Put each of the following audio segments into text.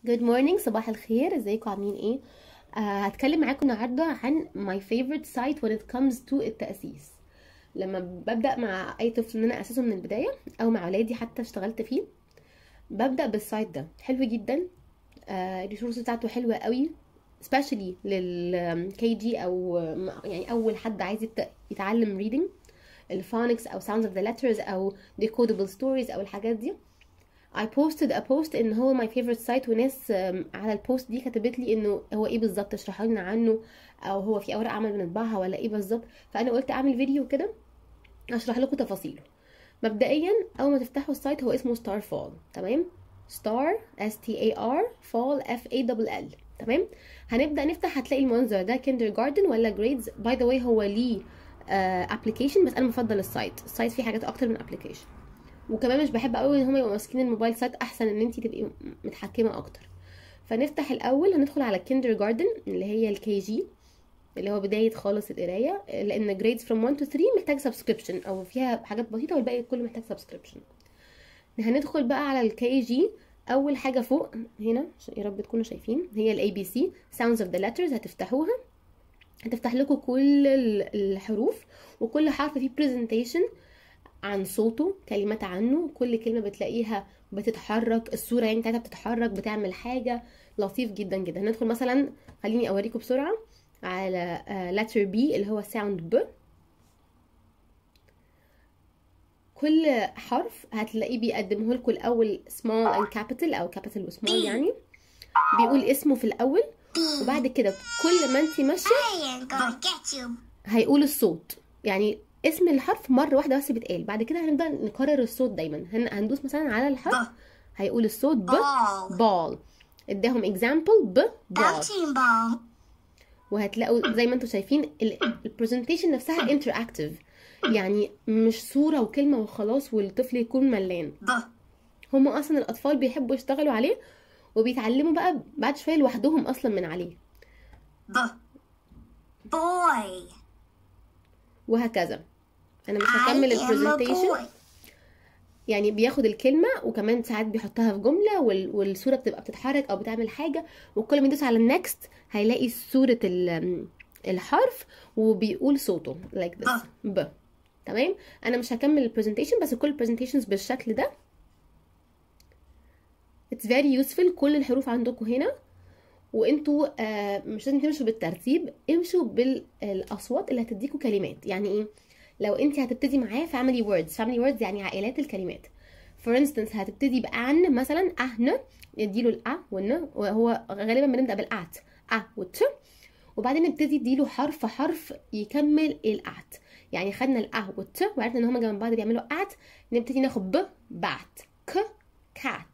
Good morning صباح الخير ازيكم عاملين ايه آه هتكلم معاكم النهارده عن my favorite site when it comes to التأسيس لما ببدأ مع اي طفل ان انا اسسه من البداية او مع ولادي حتى اشتغلت فيه ببدأ بالسايت ده حلو جدا آه الريسورس بتاعته حلوة قوي especially لل KG او يعني اول حد عايز يبدأ يتعلم reading الفونكس او sounds of the letters او decodable stories او الحاجات دي I posted a post ان هو my favorite site وناس على البوست دي كتبت لي انه هو ايه بالظبط اشرحوا لنا عنه او هو في اوراق عمل بنطبعها ولا ايه بالظبط فانا قلت اعمل فيديو كده اشرح لكم تفاصيله مبدئيا اول ما تفتحوا السايت هو اسمه ستار فول تمام ستار اس تي اي ار فول اف اي دبل ال تمام هنبدا نفتح هتلاقي المنظر ده كيندر جاردن ولا جريدز باي ذا واي هو ليه ابلكيشن بس انا بفضل السايت السايت فيه حاجات اكتر من ابلكيشن وكمان مش بحب قوي ان هم يبقوا ماسكين الموبايل سايت احسن ان انت تبقي متحكمه اكتر فنفتح الاول هندخل على كيندر جاردن اللي هي الكي جي اللي هو بدايه خالص القرايه لان جريدز فروم 1 تو 3 محتاج سبسكريبشن او فيها حاجات بسيطه والباقي كله محتاج سبسكريبشن هندخل بقى على الكي جي اول حاجه فوق هنا يا رب تكونوا شايفين هي الاي بي سي ساوندز اوف ذا letters هتفتحوها هتفتح لكم كل الحروف وكل حرف فيه برزنتيشن عن صوته كلمات عنه كل كلمة بتلاقيها بتتحرك الصورة يعني بتاعتها بتتحرك بتعمل حاجة لطيف جدا جدا ندخل مثلا خليني اوريكم بسرعة على letter B اللي هو sound ب كل حرف هتلاقيه بيقدمه لكم الاول small and capital او capital وسمول يعني بيقول اسمه في الاول وبعد كده كل ما انت ماشيه هيقول الصوت يعني اسم الحرف مره واحده بس بيتقال بعد كده هنبدا نكرر الصوت دايما هندوس مثلا على الحرف هيقول الصوت ب بال اداهم اكزامبل ب بال وهتلاقوا زي ما انتم شايفين البرزنتيشن نفسها انتراكتيف يعني مش صوره وكلمه وخلاص والطفل يكون ملان هم اصلا الاطفال بيحبوا يشتغلوا عليه وبيتعلموا بقى بعد شويه لوحدهم اصلا من عليه ب boy وهكذا انا مش هكمل البرزنتيشن يعني بياخد الكلمه وكمان ساعات بيحطها في جمله وال... والصوره بتبقى بتتحرك او بتعمل حاجه وكل ما يدوس على النكست هيلاقي صوره ال... الحرف وبيقول صوته لايك like this ب تمام انا مش هكمل البرزنتيشن بس كل البرزنتيشنز بالشكل ده اتس فيري يوسفل كل الحروف عندكم هنا وانتوا آه مش لازم تمشوا بالترتيب امشوا بالاصوات اللي هتديكوا كلمات يعني ايه لو انت هتبتدي معاه فاميلي ووردز فاميلي ووردز يعني عائلات الكلمات فور انستنس هتبتدي بان مثلا اهن يديله الأ والن وهو غالبا بنبدا بالات ا والت وبعدين نبتدي نديله حرف حرف يكمل الات يعني خدنا الأ والت وعرفنا ان هما جنب بعض بيعملوا ات نبتدي ناخد ب بات ك كات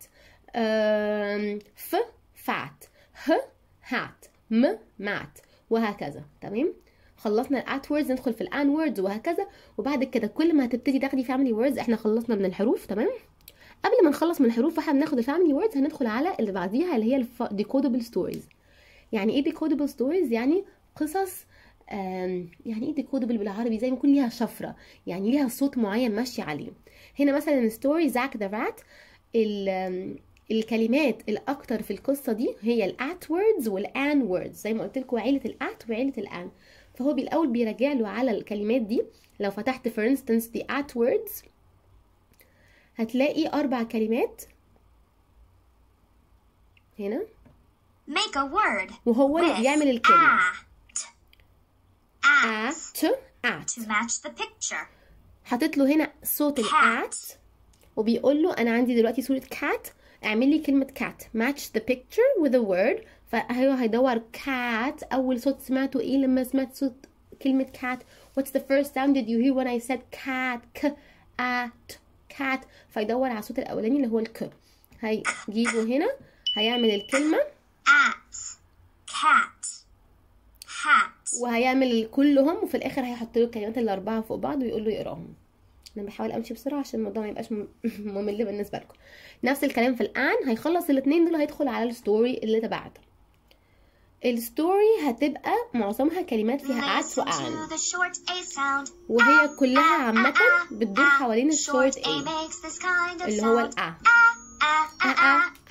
ف فات ه هات م مات وهكذا تمام خلصنا الات ووردز ندخل في الان ووردز وهكذا وبعد كده كل ما هتبتدي تاخدي فاميلي ووردز احنا خلصنا من الحروف تمام قبل ما نخلص من الحروف فاحنا بناخد الفاميلي ووردز هندخل على اللي بعديها اللي هي الديكودبل ستوريز يعني ايه ديكودبل ستوريز يعني قصص يعني ايه ديكودبل بالعربي زي ما يكون ليها شفره يعني ليها صوت معين ماشي عليه هنا مثلا ستوري زاك ذا رات الكلمات الاكتر في القصه دي هي الات ووردز والان ووردز زي ما قلت لكم عيله الات وعيله الان فهو بالاول بيراجع له على الكلمات دي لو فتحت for instance the at words هتلاقي اربع كلمات هنا make a word وهو اللي بيعمل الكلمه at at at to match the picture حاطط له هنا صوت الات وبيقول له انا عندي دلوقتي صوره كات اعمل لي كلمة cat match the picture with a word فهو هيدور cat أول صوت سمعته إيه لما سمعت صوت كلمة cat what's the first sound did you hear when I said cat k at cat فيدور على الصوت الأولاني اللي هو الك هيجيبه هنا هيعمل الكلمة at cat hat وهيعمل كلهم وفي الآخر هيحط له الكلمات الأربعة فوق بعض ويقول له يقراهم انا بحاول امشي بسرعه عشان الموضوع ما يبقاش ممل بالنسبه لكم نفس الكلام في الان هيخلص الاثنين دول هيدخل على الستوري اللي تبعها الستوري هتبقى معظمها كلمات فيها ات وان وهي كلها عامة بتدور حوالين الشورت اي اللي هو الأ أ أ أ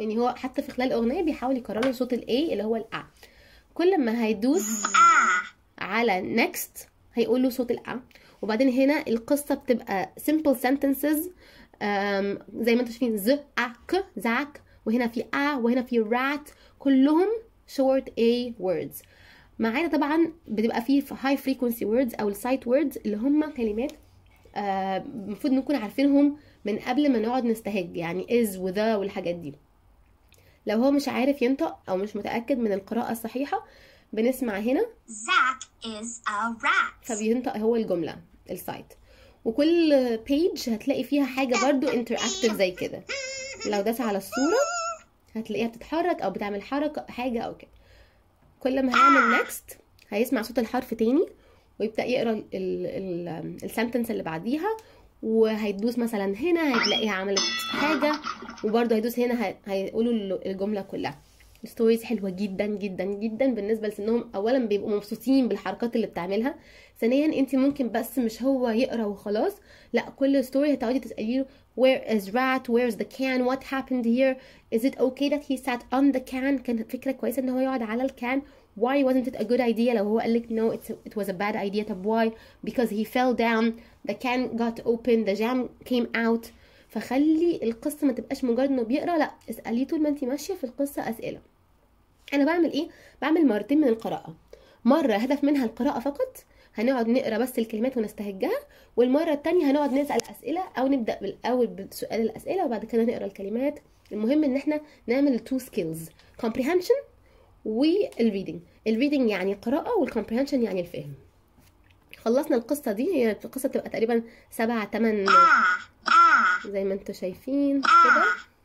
يعني هو حتى في خلال الاغنيه بيحاول يكرر صوت الاي اللي هو الأ كل ما هيدوس ah, على next هيقول له صوت الأ وبعدين هنا القصة بتبقى simple sentences أم، زي ما انتم شايفين ز أ ك زعك وهنا في أ وهنا في rat كلهم short A words ما عدا طبعا بتبقى فيه high frequency words أو sight words اللي هم كلمات آه، المفروض نكون عارفينهم من قبل ما نقعد نستهج يعني is وذا والحاجات دي لو هو مش عارف ينطق أو مش متأكد من القراءة الصحيحة بنسمع هنا Zach is a rat. فبينطق هو الجملة السايت وكل بيج هتلاقي فيها حاجة برضو انتراكتيف زي كده لو داس على الصورة هتلاقيها بتتحرك او بتعمل حركة حاجة او كده كل ما هيعمل نيكست هيسمع صوت الحرف تاني ويبدأ يقرا السنتنس اللي بعديها وهيدوس مثلا هنا هتلاقيها عملت حاجة وبرضه هيدوس هنا هي- هيقولوا ال- الجملة كلها الستوريز حلوة جدا جدا جدا بالنسبة لسنهم اولا بيبقوا مبسوطين بالحركات اللي بتعملها ثانيا انت ممكن بس مش هو يقرا وخلاص لا كل ستوري هتقعدي تسالي له where is rat where's the can what happened here is it okay that he sat on the can كانت فكره كويسه ان هو يقعد على الكان why wasn't it a good idea لو هو قال لك no it's it was a bad idea طب why because he fell down the can got open the jam came out فخلي القصه ما تبقاش مجرد انه بيقرا لا اساليه طول ما انت ماشيه في القصه اسئله انا بعمل ايه بعمل مرتين من القراءه مره هدف منها القراءه فقط هنقعد نقرا بس الكلمات ونستهجها والمره التانية هنقعد نسال اسئله او نبدا بالاول بسؤال الاسئله وبعد كده نقرا الكلمات المهم ان احنا نعمل تو سكيلز comprehension والريدنج الريدنج يعني القراءه والكomprehension يعني الفهم خلصنا القصه دي هي القصه بتبقى تقريبا سبعة تمن Ah, ah, زي ما انتم شايفين كده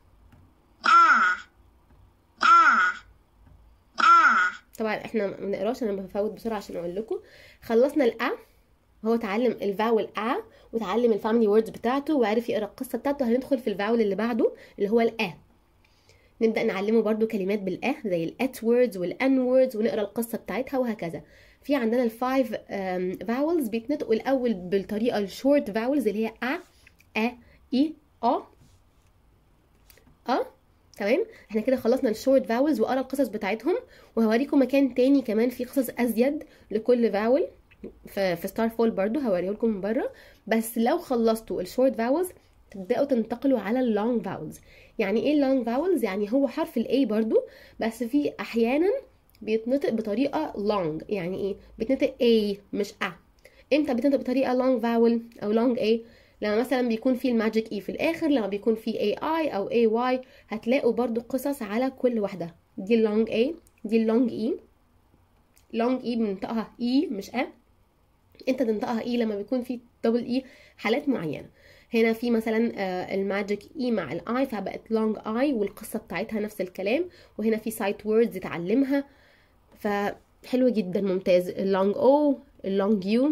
ah, ah, ah. طبعا احنا ما بنقراش انا بفوت بسرعه عشان اقول لكم خلصنا الأ هو اتعلم الفاول أ وتعلم الفاميلي ووردز بتاعته وعرف يقرا القصه بتاعته هندخل في الفاول اللي بعده اللي هو الأ نبدا نعلمه برضو كلمات بالأ زي الات ووردز والان ووردز ونقرا القصه بتاعتها وهكذا في عندنا الفايف فاولز بيتنطقوا الاول بالطريقه الشورت فاولز اللي هي أ أ إي أ اه تمام احنا كده خلصنا الشورت فاولز وقرا القصص بتاعتهم وهوريكم مكان تاني كمان فيه قصص ازيد لكل فاول في, في ستار فول برضو هوريه لكم من بره بس لو خلصتوا الشورت فاولز تبداوا تنتقلوا على اللونج فاولز يعني ايه اللونج فاولز يعني هو حرف الاي برضو بس في احيانا بيتنطق بطريقه لونج يعني ايه بيتنطق A مش أ امتى بتنطق بطريقه لونج فاول او لونج A لما مثلا بيكون في الماجيك اي في الاخر لما بيكون في اي اي او اي واي هتلاقوا برضو قصص على كل واحده دي اللونج اي دي اللونج اي لونج اي بننطقها اي مش ا انت تنطقها اي لما بيكون في دبل اي حالات معينه هنا في مثلا آه، الماجيك اي مع الاي فبقت لونج اي والقصه بتاعتها نفس الكلام وهنا في سايت ووردز يتعلمها فحلو جدا ممتاز اللونج او اللونج يو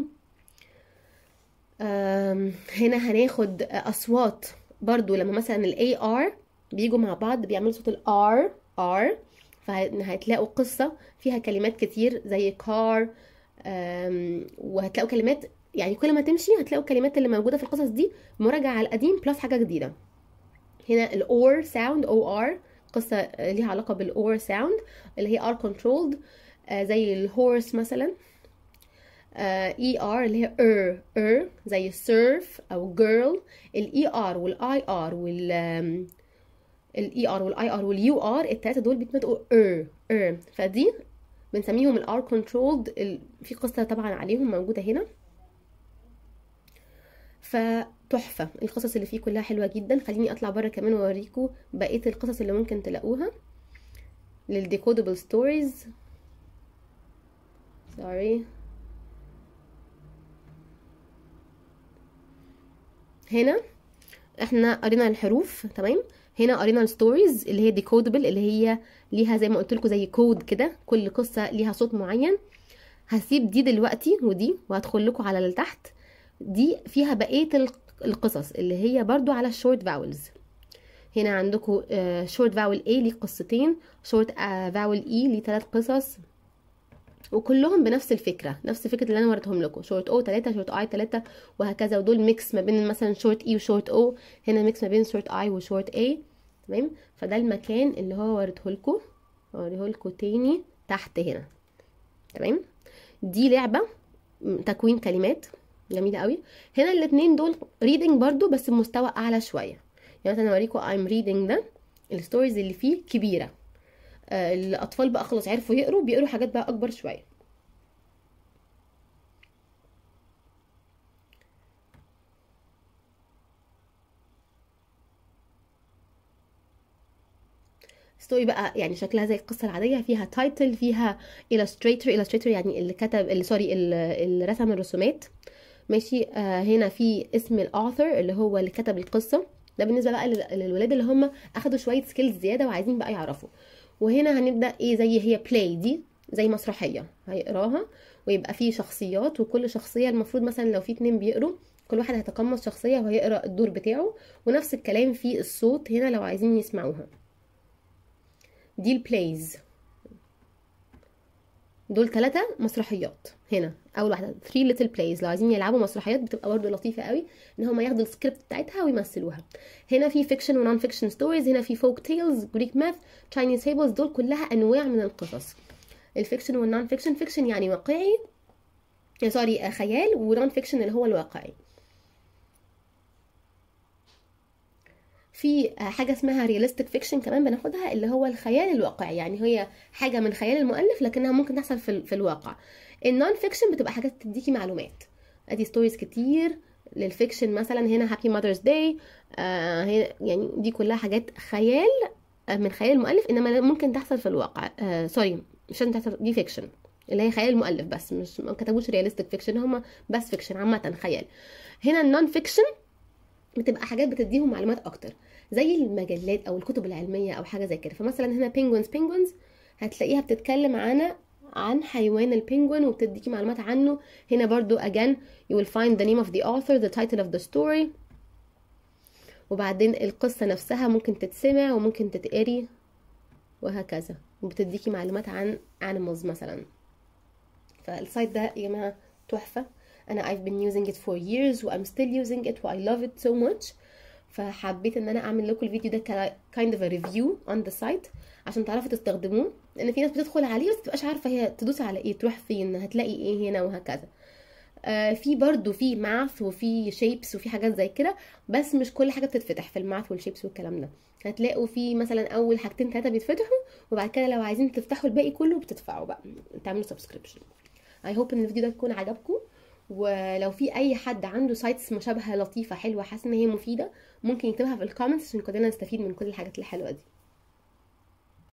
آم، هنا هناخد اصوات برضو لما مثلا الاي ار بيجوا مع بعض بيعملوا صوت الار ار فهتلاقوا قصة فيها كلمات كتير زي كار وهتلاقوا كلمات يعني كل ما تمشي هتلاقوا الكلمات اللي موجودة في القصص دي مراجعة على القديم بلس حاجة جديدة هنا الاور ساوند او ار قصة آه، ليها علاقة بالاور ساوند اللي هي ار كنترولد زي الهورس مثلا اي ار اللي هي ار ار زي سيرف او جيرل الاي ار والاي ار وال الاي ار والاي ار واليو ار التلاته دول بيتنطقوا ار ار فدي بنسميهم الار كنترولد في قصه طبعا عليهم موجوده هنا فتحفه القصص اللي فيه كلها حلوه جدا خليني اطلع بره كمان واوريكم بقيه القصص اللي ممكن تلاقوها للديكودبل ستوريز سوري هنا احنا قرينا الحروف تمام هنا قرينا الستوريز اللي هي ديكودبل اللي هي ليها زي ما قلت لكم زي كود كده كل قصه ليها صوت معين هسيب دي دلوقتي ودي وهدخل لكم على اللي تحت دي فيها بقيه الق- القصص اللي هي برضو على الشورت فاولز هنا عندكم شورت فاول A ليه قصتين شورت فاول E ليه ثلاث قصص وكلهم بنفس الفكره نفس فكره اللي انا وريتهم لكم شورت او 3 شورت اي 3 وهكذا ودول ميكس ما بين مثلا شورت اي وشورت او هنا ميكس ما بين شورت اي وشورت اي تمام فده المكان اللي هو وريتهولكوا اوريهولكوا تاني تحت هنا تمام دي لعبه م- تكوين كلمات جميله قوي هنا الاتنين دول ريدنج برضو بس بمستوى اعلى شويه يعني مثلا اوريكم I'm reading ده الستوريز اللي فيه كبيره آه، الاطفال بقى خلاص عرفوا يقروا بيقروا حاجات بقى اكبر شويه ستوري بقى يعني شكلها زي القصه العاديه فيها تايتل فيها illustrator illustrator يعني اللي كتب اللي سوري اللي اللي رسم الرسومات ماشي آه هنا في اسم الاوثر اللي هو اللي كتب القصه ده بالنسبه بقى لل- للولاد اللي هم اخدوا شويه سكيلز زياده وعايزين بقى يعرفوا وهنا هنبدا ايه زي هي بلاي دي زي مسرحيه هيقراها ويبقى فيه شخصيات وكل شخصيه المفروض مثلا لو في اتنين بيقروا كل واحد هيتقمص شخصيه وهيقرا الدور بتاعه ونفس الكلام في الصوت هنا لو عايزين يسمعوها دي البلايز دول ثلاثة مسرحيات هنا أول واحدة 3 little plays لو عايزين يلعبوا مسرحيات بتبقى برضه لطيفة قوي إن هم ياخدوا السكريبت بتاعتها ويمثلوها هنا في فيكشن ونون فيكشن ستوريز هنا في فوك تيلز جريك ماث تشاينيز فيبلز دول كلها أنواع من القصص الفيكشن والنون فيكشن فيكشن يعني واقعي سوري خيال ونون فيكشن اللي هو الواقعي في حاجة اسمها رياليستيك فيكشن كمان بناخدها اللي هو الخيال الواقعي يعني هي حاجة من خيال المؤلف لكنها ممكن تحصل في, ال- في الواقع النون فيكشن بتبقى حاجات تديكي معلومات ادي ستوريز كتير للفيكشن مثلا هنا هابي ماذرز داي آه هنا يعني دي كلها حاجات خيال آه، من خيال المؤلف انما ممكن تحصل في الواقع آه سوري مش لازم تحصل دي فيكشن اللي هي خيال المؤلف بس مش ما كتبوش رياليستيك فيكشن هما بس فيكشن عامة خيال هنا النون فيكشن بتبقى حاجات بتديهم معلومات اكتر زي المجلات او الكتب العلميه او حاجه زي كده فمثلا هنا بينجوينز بينجوينز هتلاقيها بتتكلم عن عن حيوان البينجوين وبتديكي معلومات عنه هنا برضو again you will find the name of the author the title of the story وبعدين القصة نفسها ممكن تتسمع وممكن تتقري وهكذا وبتديكي معلومات عن animals مثلا فالسايت ده يا جماعة تحفة أنا I've been using it for years و I'm still using it و I love it so much فحبيت ان انا اعمل لكم الفيديو ده ك kind of a review on the site عشان تعرفوا تستخدموه لان في ناس بتدخل عليه بس متبقاش عارفه هي تدوس على ايه تروح فين هتلاقي ايه هنا وهكذا آه في برضو في ماث وفي شيبس وفي حاجات زي كده بس مش كل حاجه بتتفتح في الماث والشيبس والكلام ده هتلاقوا في مثلا اول حاجتين ثلاثه بيتفتحوا وبعد كده لو عايزين تفتحوا الباقي كله بتدفعوا بقى تعملوا سبسكريبشن اي هوب ان الفيديو ده يكون عجبكم ولو في اي حد عنده سايتس مشابهه لطيفه حلوه حاسس ان هي مفيده ممكن يكتبها في الكومنتس عشان كلنا نستفيد من كل الحاجات الحلوه دي